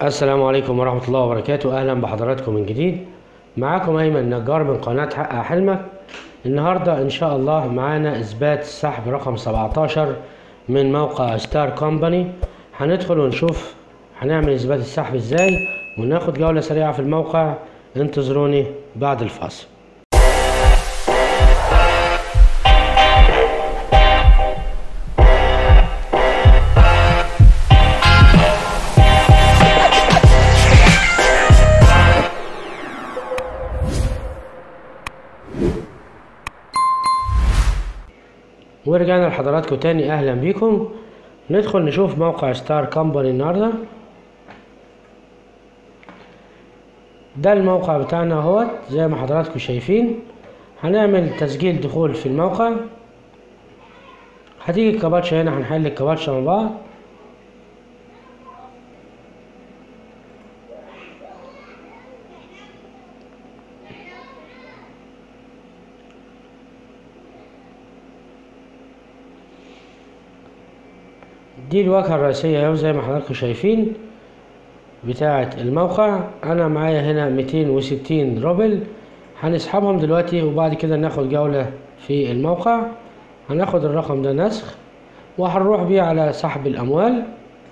السلام عليكم ورحمة الله وبركاته أهلا بحضراتكم من جديد معاكم أيمن نجار من قناة حقق حلمك النهاردة إن شاء الله معانا إثبات السحب رقم 17 من موقع ستار كومباني هندخل ونشوف هنعمل إثبات السحب إزاي وناخد جولة سريعة في الموقع انتظروني بعد الفاصل ورجعنا لحضراتكم تاني اهلا بيكم ندخل نشوف موقع ستار كومباني النهارده ده الموقع بتاعنا اهوت زي ما حضراتكم شايفين هنعمل تسجيل دخول في الموقع هتيجي الكباتشة هنا هنحل الكباتشة مع بعض دي الواجهة الرئيسية اهو زي ما حضراتكم شايفين بتاعة الموقع أنا معايا هنا ميتين وستين روبل هنسحبهم دلوقتي وبعد كده ناخد جولة في الموقع هناخد الرقم ده نسخ وهنروح بيه على سحب الأموال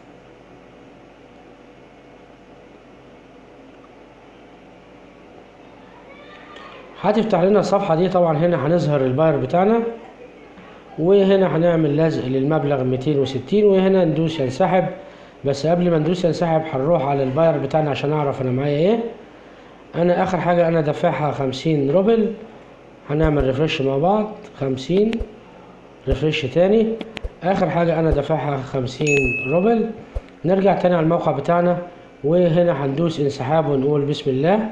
هتفتح لنا الصفحة دي طبعا هنا هنظهر الباير بتاعنا وهنا هنعمل لزق للمبلغ 260 وهنا ندوس ينسحب بس قبل ما ندوس ينسحب هنروح على الباير بتاعنا عشان اعرف انا معايا ايه انا اخر حاجة انا دافعها 50 روبل هنعمل ريفرش مع بعض 50 ريفرش تاني اخر حاجة انا دافعها 50 روبل نرجع تاني على الموقع بتاعنا وهنا هندوس انسحاب ونقول بسم الله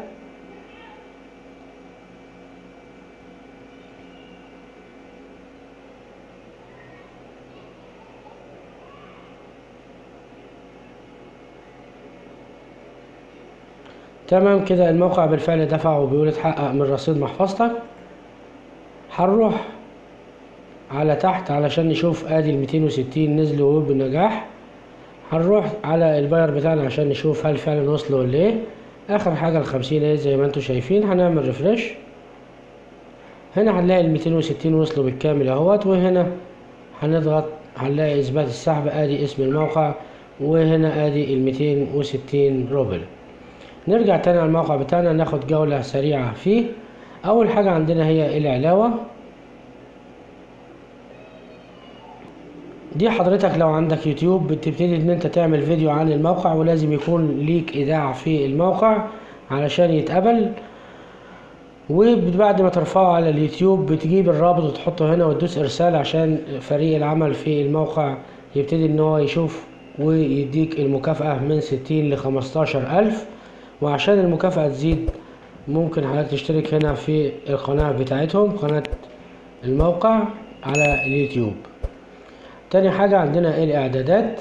تمام كده الموقع بالفعل دفع وبيقول اتحقق من رصيد محفظتك هنروح على تحت علشان نشوف ادي ال 260 نزلوا بنجاح هنروح على الباير بتاعنا عشان نشوف هل فعلا وصلوا ولا ايه اخر حاجه ال 50 اهي زي ما انتم شايفين هنعمل ريفرش هنا هنلاقي ال 260 وصلوا بالكامل اهوت وهنا هنضغط هنلاقي اثبات السحب ادي اسم الموقع وهنا ادي ال 260 روبل نرجع تاني على الموقع بتاعنا ناخد جولة سريعة فيه أول حاجة عندنا هي العلاوة دي حضرتك لو عندك يوتيوب بتبتدي ان انت تعمل فيديو عن الموقع ولازم يكون ليك ايداع في الموقع علشان يتقبل وبعد ما ترفعه على اليوتيوب بتجيب الرابط وتحطه هنا وتدوس ارسال عشان فريق العمل في الموقع يبتدي ان هو يشوف ويديك المكافأة من ستين لخمستاشر ألف وعشان المكافأة تزيد ممكن حضرتك تشترك هنا في القناة بتاعتهم قناة الموقع على اليوتيوب تاني حاجة عندنا الإعدادات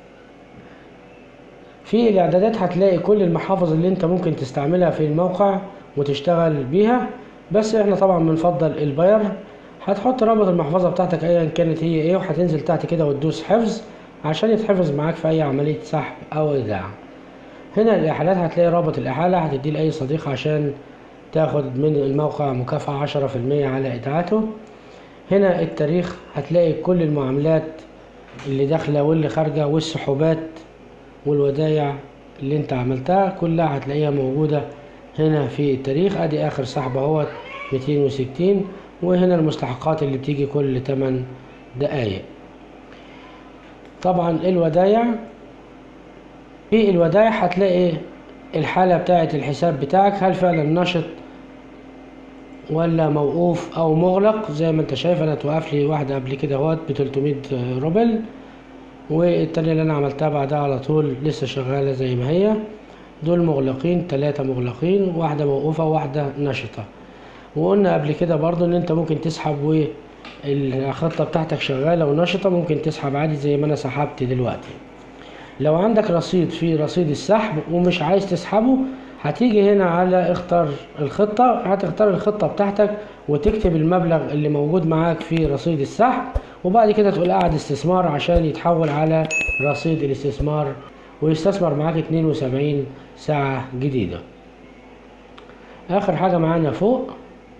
في الإعدادات هتلاقي كل المحافظ اللي انت ممكن تستعملها في الموقع وتشتغل بيها بس احنا طبعا بنفضل الباير هتحط رابط المحفظة بتاعتك ايا كانت هي ايه وهتنزل تحت كده وتدوس حفظ عشان يتحفظ معاك في اي عملية سحب او ايداع هنا الإحالات هتلاقي رابط الإحالة هتديه لأي صديق عشان تاخد من الموقع مكافأة عشرة في المية على إيداعاته هنا التاريخ هتلاقي كل المعاملات اللي داخلة واللي خارجة والسحوبات والودايع اللي انت عملتها كلها هتلاقيها موجودة هنا في التاريخ ادي اخر سحب اهوت ميتين وستين وهنا المستحقات اللي بتيجي كل تمن دقايق طبعا الودايع في الودائع هتلاقي الحالة بتاعة الحساب بتاعك هل فعلا نشط ولا موقوف او مغلق زي ما انت شايف انا توقف لي واحدة قبل كده اهوت ب 300 روبل والتانية اللي انا عملتها بعدها على طول لسه شغالة زي ما هي دول مغلقين تلاتة مغلقين واحدة موقوفة وواحدة نشطة وقلنا قبل كده برضو ان انت ممكن تسحب والخطة بتاعتك شغالة ونشطة ممكن تسحب عادي زي ما انا سحبت دلوقتي لو عندك رصيد في رصيد السحب ومش عايز تسحبه هتيجي هنا على اختار الخطة هتختار الخطة بتاعتك وتكتب المبلغ اللي موجود معاك في رصيد السحب وبعد كده تقول قاعد استثمار عشان يتحول على رصيد الاستثمار ويستثمر معاك 72 ساعة جديدة آخر حاجة معانا فوق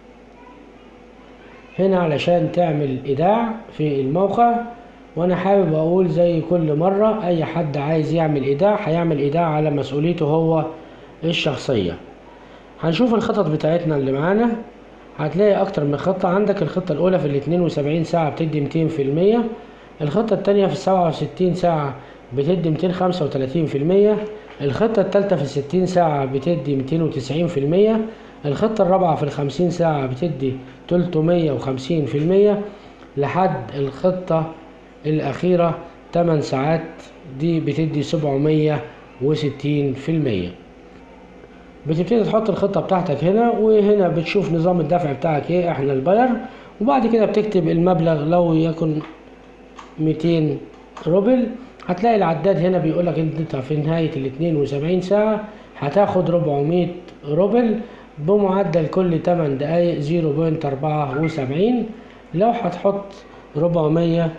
هنا علشان تعمل إيداع في الموقع وأنا حابب أقول زي كل مرة أي حد عايز يعمل إيداع هيعمل إيداع على مسؤوليته هو الشخصية هنشوف الخطط بتاعتنا اللي معانا هتلاقي أكتر من خطة عندك الخطة الأولى في الاتنين وسبعين ساعة بتدي ميتين في المية الخطة التانية في السبعة وستين ساعة بتدي ميتين خمسة وتلاتين في المية الخطة التالتة في الستين ساعة بتدي ميتين وتسعين في المية الخطة الرابعة في الخمسين ساعة بتدي تلتمية وخمسين في المية لحد الخطة الأخيرة تمن ساعات دي بتدي سبعمية وستين في المية بتبتدي تحط الخطة بتاعتك هنا وهنا بتشوف نظام الدفع بتاعك ايه احنا الباير وبعد كده بتكتب المبلغ لو يكن ميتين روبل هتلاقي العداد هنا بيقولك انت في نهاية الاتنين وسبعين ساعة هتاخد ربعمية روبل بمعدل كل تمن دقايق زيرو بوينت أربعة وسبعين لو هتحط ربعمية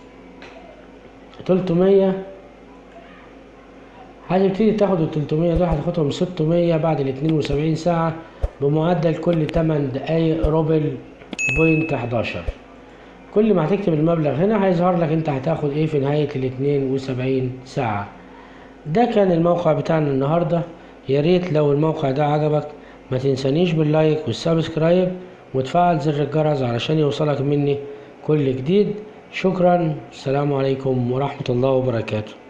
تلتمية هتبتدي تاخد التلتمية دول هتاخدهم ستمية بعد الاتنين وسبعين ساعة بمعدل كل تمن دقايق روبل بوينت حداشر كل ما هتكتب المبلغ هنا هيظهر لك انت هتاخد ايه في نهاية الاتنين وسبعين ساعة ده كان الموقع بتاعنا النهاردة يا ريت لو الموقع ده عجبك ما تنسانيش باللايك والسبسكرايب وتفعل زر الجرس علشان يوصلك مني كل جديد شكرا السلام عليكم ورحمة الله وبركاته